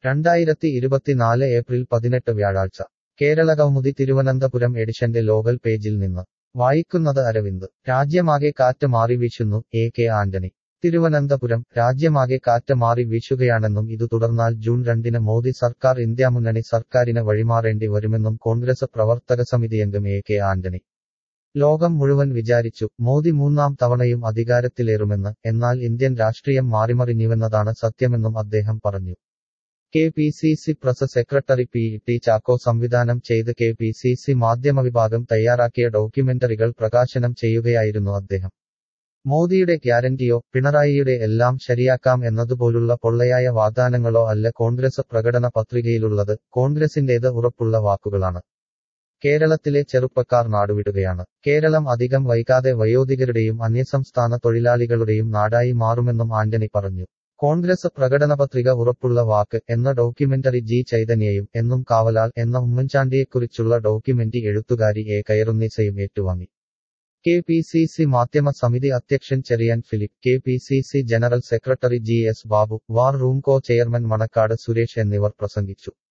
രണ്ടായിരത്തി ഇരുപത്തിനാല് ഏപ്രിൽ പതിനെട്ട് വ്യാഴാഴ്ച കേരള കൗമുദി തിരുവനന്തപുരം എഡിഷന്റെ ലോകൽ പേജിൽ നിന്ന് വായിക്കുന്നത് അരവിന്ദ് രാജ്യമാകെ കാറ്റ് മാറി വീശുന്നു എ കെ ആന്റണി തിരുവനന്തപുരം രാജ്യമാകെ കാറ്റ് മാറി വീശുകയാണെന്നും ഇതു തുടർന്നാൽ ജൂൺ രണ്ടിന് മോദി സർക്കാർ ഇന്ത്യാമുന്നണി സർക്കാരിന് വഴിമാറേണ്ടി വരുമെന്നും കോൺഗ്രസ് പ്രവർത്തക സമിതിയംഗം എ കെ ആന്റണി ലോകം മുഴുവൻ വിചാരിച്ചു മോദി മൂന്നാം തവണയും അധികാരത്തിലേറുമെന്ന് എന്നാൽ ഇന്ത്യൻ രാഷ്ട്രീയം മാറിമറിഞ്ഞുവെന്നതാണ് സത്യമെന്നും അദ്ദേഹം പറഞ്ഞു K P C C press secretary P T Chacko സംവിധാനം ചെയ്ത് കെ പി സി സി മാധ്യമവിഭാഗം തയ്യാറാക്കിയ ഡോക്യുമെന്ററികൾ പ്രകാശനം ചെയ്യുകയായിരുന്നു അദ്ദേഹം മോദിയുടെ ഗ്യാരന്റിയോ പിണറായിയുടെ എല്ലാം ശരിയാക്കാം എന്നതുപോലുള്ള പൊള്ളയായ വാഗ്ദാനങ്ങളോ അല്ല കോൺഗ്രസ് പ്രകടന പത്രികയിലുള്ളത് കോൺഗ്രസിന്റേത് ഉറപ്പുള്ള വാക്കുകളാണ് കേരളത്തിലെ ചെറുപ്പക്കാർ നാടുവിടുകയാണ് കേരളം അധികം വൈകാതെ വയോധികരുടെയും അന്യസംസ്ഥാന തൊഴിലാളികളുടെയും നാടായി മാറുമെന്നും ആന്റണി പറഞ്ഞു കോൺഗ്രസ് പ്രകടനപത്രിക ഉറപ്പുള്ള വാക്ക് എന്ന ഡോക്യുമെന്ററി ജി ചൈതന്യയും എന്നും കാവലാൽ എന്ന ഉമ്മൻചാണ്ടിയെക്കുറിച്ചുള്ള ഡോക്യുമെന്ററി എഴുത്തുകാരി എ കയറുന്നീസയും ഏറ്റുവാങ്ങി കെ പി സി സി മാധ്യമ സമിതി അധ്യക്ഷൻ Cherian Philip K P C C general secretary G S Babu war room co chairman Manakkad Suresh എന്നിവർ പ്രസംഗിച്ചു